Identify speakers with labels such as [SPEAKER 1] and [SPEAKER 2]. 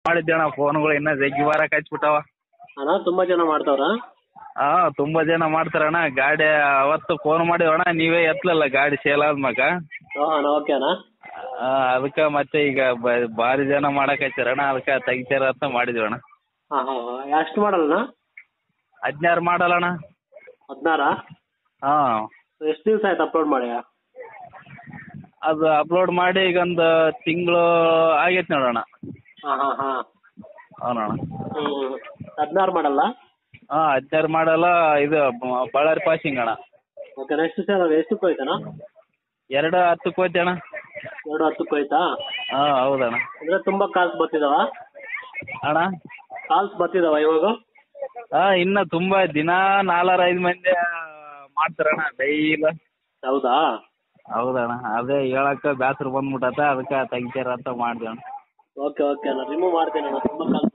[SPEAKER 1] ಮಾಡಿದ್ದೆ ಅಣ್ಣ ಫೋನ್ಗಳು ಇನ್ನೂ ಜಗ್ಗಿ ವಾರಕ್ಕೆ ಹಚ್ಬಿಟ್ಟವ
[SPEAKER 2] ಅಣ್ಣ ತುಂಬ ಜನ ಮಾಡ್ತಾವ್ರಾ
[SPEAKER 1] ಹಾಂ ತುಂಬ ಜನ ಮಾಡ್ತಾರಣ್ಣ ಗಾಡಿ ಅವತ್ತು ಫೋನ್ ಮಾಡಿವಣ್ಣ ನೀವೇ ಎತ್ತಲಲ್ಲ ಗಾಡಿ ಸೇಲ್ ಆದ್ಮ್ಯಾಗ
[SPEAKER 2] ಹಾಂ ಅಣ್ಣ ಓಕೆ ಅಣ್ಣ
[SPEAKER 1] ಅದಕ್ಕೆ ಮತ್ತೆ ಈಗ ಬ- ಭಾರಿ ಜನ ಮಾಡಕತ್ತಾರಣ್ಣ ಅದಕ್ಕೆ ತೆಗಿತಾರ ಅಂತ ಮಾಡಿದ್ವಣ್ಣ
[SPEAKER 2] ಹಾಂ ಹಾಂ ಹಾಂ ಎಷ್ಟು ಮಾಡಲ್ಲಣ್ಣ
[SPEAKER 1] ಹದಿನಾರು ಮಾಡಲ್ಲಣ್ಣ
[SPEAKER 2] ಹದಿನಾರಾ
[SPEAKER 1] ಹಾಂ
[SPEAKER 2] ಎಷ್ಟು ದಿವಸ ಆಯ್ತು ಅಪ್ಲೋಡ್ ಮಾಡಿ
[SPEAKER 1] ಅದು ಅಪ್ಲೋಡ್ ಮಾಡಿ ಈಗ ಒಂದು ತಿಂಗಳು ಆಗೈತೆ ನೋಡೋಣ
[SPEAKER 2] ಹಾಂ ಹಾಂ ಹಾಂ
[SPEAKER 1] ಅವನಣ್ಣ
[SPEAKER 2] ಹ್ಞೂ ಹದಿನಾರು ಮಾಡಲ್ಲ
[SPEAKER 1] ಹಾಂ ಹದಿನಾರು ಮಾಡಲ್ಲ ಇದು ಬ- ಬಳ್ಳಾರಿ ಪಾಸಿಂಗ್ ಅಣ್ಣ
[SPEAKER 2] ಓಕೆ ನೆಕ್ಸ್ಟ್ ಸರ್ ಎಷ್ಟಕ್ಕೆ ಹೋಯ್ತಣ್ಣ
[SPEAKER 1] ಎರಡು ಹತ್ತಕ್ಕೆ ಹೋಯ್ತೆ ಅಣ್ಣ
[SPEAKER 2] ಎರಡು ಹತ್ತಕ್ಕೆ ಹೋಯ್ತಾ
[SPEAKER 1] ಹಾಂ ಹೌದಣ್ಣ
[SPEAKER 2] ಅಂದರೆ ತುಂಬ ಕಾಲ್ಸ್ ಬರ್ತಿದಾವ
[SPEAKER 1] ಅಣ್ಣ
[SPEAKER 2] ಕಾಲ್ಸ್ ಬರ್ತಿದಾವ ಇವಾಗ
[SPEAKER 1] ಹಾಂ ಇನ್ನು ತುಂಬ ದಿನ ನಾಲ್ವರು ಐದು ಮಂದಿ ಮಾಡ್ತಾರಣ್ಣ ಡೈಲಿ
[SPEAKER 2] ಹೌದಾ
[SPEAKER 1] ಹೌದಣ್ಣ ಅದೇ ಹೇಳಕ್ಕೆ ಬೇಸರ ಬಂದ್ಬಿಟ್ಟತ ಅದಕ್ಕೆ ತೆಗಿತಾರ ಅಂತ ಮಾಡಿದೆ ಅಣ್ಣ
[SPEAKER 2] ಓಕೆ ಓಕೆ ಅಣ್ಣ ರಿಮೂವ್ ಮಾಡ್ತೀನಿ ಅಣ್ಣ ತುಂಬ ಕಾಲ್ಸ್